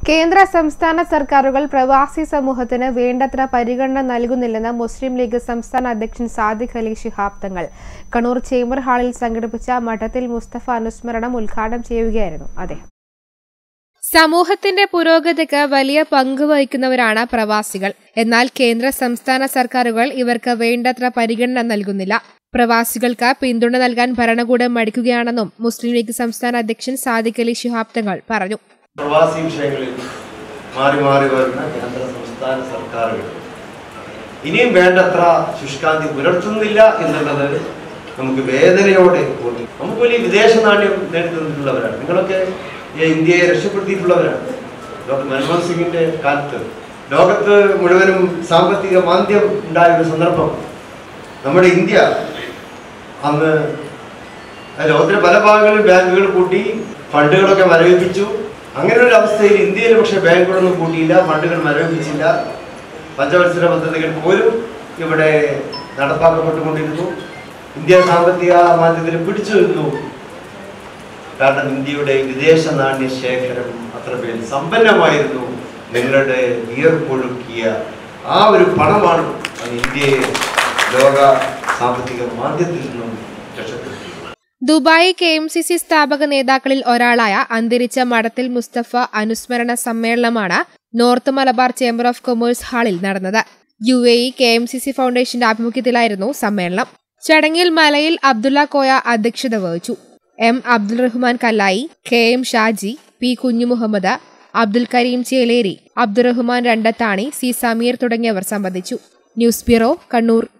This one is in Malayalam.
കേന്ദ്ര സംസ്ഥാന സർക്കാരുകൾ പ്രവാസി സമൂഹത്തിന് വേണ്ടത്ര പരിഗണന നൽകുന്നില്ലെന്ന് മുസ്ലിം ലീഗ് സംസ്ഥാന അധ്യക്ഷൻ സാദിഖ് അലി ശിഹാബ് തങ്ങൾ കണ്ണൂർ ചേംബർ ഹാളിൽ സംഘടിപ്പിച്ച മഠത്തിൽ മുസ്തഫ അനുസ്മരണം ഉദ്ഘാടനം ചെയ്യുകയായിരുന്നു അദ്ദേഹം സമൂഹത്തിന്റെ പുരോഗതിക്ക് വലിയ പങ്ക് വഹിക്കുന്നവരാണ് പ്രവാസികൾ എന്നാൽ കേന്ദ്ര സംസ്ഥാന സർക്കാരുകൾ ഇവർക്ക് വേണ്ടത്ര പരിഗണന നൽകുന്നില്ല പ്രവാസികൾക്ക് പിന്തുണ നൽകാൻ ഭരണകൂടം മടിക്കുകയാണെന്നും മുസ്ലിം ലീഗ് സംസ്ഥാന അധ്യക്ഷൻ സാദിഖ് അലി ശിഹാബ് തങ്ങൾ പറഞ്ഞു പ്രവാസി വിഷയങ്ങളിൽ മാറി മാറി വരുന്ന കേന്ദ്ര സംസ്ഥാന സർക്കാരുകൾ ഇനിയും വേണ്ടത്ര ശുഷ്കാന്തി പുലർത്തുന്നില്ല എന്നുള്ളത് നമുക്ക് വേദനയോടെ തോന്നി നമുക്ക് വലിയ വിദേശ നാണ്യം നേടിത്തന്നിട്ടുള്ളവരാണ് നിങ്ങളൊക്കെ ഈ ഇന്ത്യയെ രക്ഷപ്പെടുത്തിയിട്ടുള്ളവരാണ് ഡോക്ടർ മൻമോഹൻ സിംഗിന്റെ കാലത്ത് ലോകത്ത് മുഴുവനും സാമ്പത്തിക മാന്ദ്യം ഉണ്ടായ ഒരു സന്ദർഭം നമ്മുടെ ഇന്ത്യ അന്ന് ലോകത്തിലെ പല ഭാഗങ്ങളിൽ ബാങ്കുകൾ കൂട്ടി ഫണ്ടുകളൊക്കെ മരവിപ്പിച്ചു അങ്ങനെ ഒരു അവസ്ഥയിൽ ഇന്ത്യയിൽ പക്ഷേ ബാങ്കുകളൊന്നും കൂട്ടിയില്ല ഫണ്ടുകൾ മരവിപ്പിച്ചില്ല പഞ്ചവത്സര പദ്ധതികൾ പോലും ഇവിടെ നടപ്പാക്കപ്പെട്ടുകൊണ്ടിരുന്നു ഇന്ത്യ സാമ്പത്തിക മാന്ദ്യത്തിൽ പിടിച്ചു നിന്നു കാരണം ഇന്ത്യയുടെ വിദേശ നാണ്യ ശേഖരം അത്രമേൽ സമ്പന്നമായിരുന്നു നിങ്ങളുടെ വിയർപ്പൊഴുക്കിയ ആ ഒരു പണമാണ് അത് ഇന്ത്യയെ ലോക സാമ്പത്തിക മാന്ദ്യത്തിൽ നിന്നും രക്ഷപ്പെടുത്തി Dubai K M C C സ്ഥാപക നേതാക്കളിൽ ഒരാളായ അന്തരിച്ച മഠത്തിൽ മുസ്തഫ അനുസ്മരണ സമ്മേളനമാണ് north Malabar chamber of commerce ഹാളിൽ നടന്നത് U A E K M C C ഫൗണ്ടേഷന്റെ ആഭിമുഖ്യത്തിലായിരുന്നു സമ്മേളനം ചടങ്ങിൽ മലയിൽ അബ്ദുള്ള കോയ അധ്യക്ഷത വഹിച്ചു M Abdul Rahman Kallayi K M Shaji P Kunjumuhammad Abdul Kareem Cheleri Abdurahman Randathani C Sameer തുടങ്ങിയവർ സംബന്ധിച്ചു ന്യൂസ് ബ്യൂറോ കണ്ണൂർ